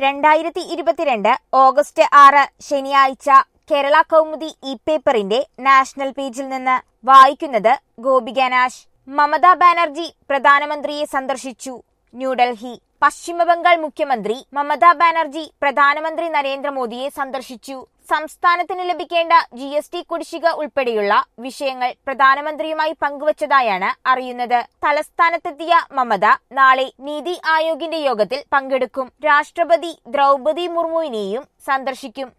രണ്ടായിരത്തി ഇരുപത്തിരണ്ട് ഓഗസ്റ്റ് ആറ് ശനിയാഴ്ച കേരള കൗമുദി ഇ പേപ്പറിന്റെ നാഷണൽ പേജിൽ നിന്ന് വായിക്കുന്നത് ഗോപികനാശ് മമതാ ബാനർജി പ്രധാനമന്ത്രിയെ സന്ദർശിച്ചു ന്യൂഡൽഹി പശ്ചിമബംഗാൾ മുഖ്യമന്ത്രി മമതാ ബാനർജി പ്രധാനമന്ത്രി നരേന്ദ്രമോദിയെ സന്ദർശിച്ചു സംസ്ഥാനത്തിന് ലഭിക്കേണ്ട ജി എസ് ടി കുടിശ്ശിക ഉൾപ്പെടെയുള്ള വിഷയങ്ങൾ പ്രധാനമന്ത്രിയുമായി പങ്കുവച്ചതായാണ് അറിയുന്നത് തലസ്ഥാനത്തെത്തിയ മമത നാളെ നീതി ആയോഗിന്റെ യോഗത്തിൽ പങ്കെടുക്കും രാഷ്ട്രപതി ദ്രൗപതി മുർമുവിനെയും സന്ദർശിക്കും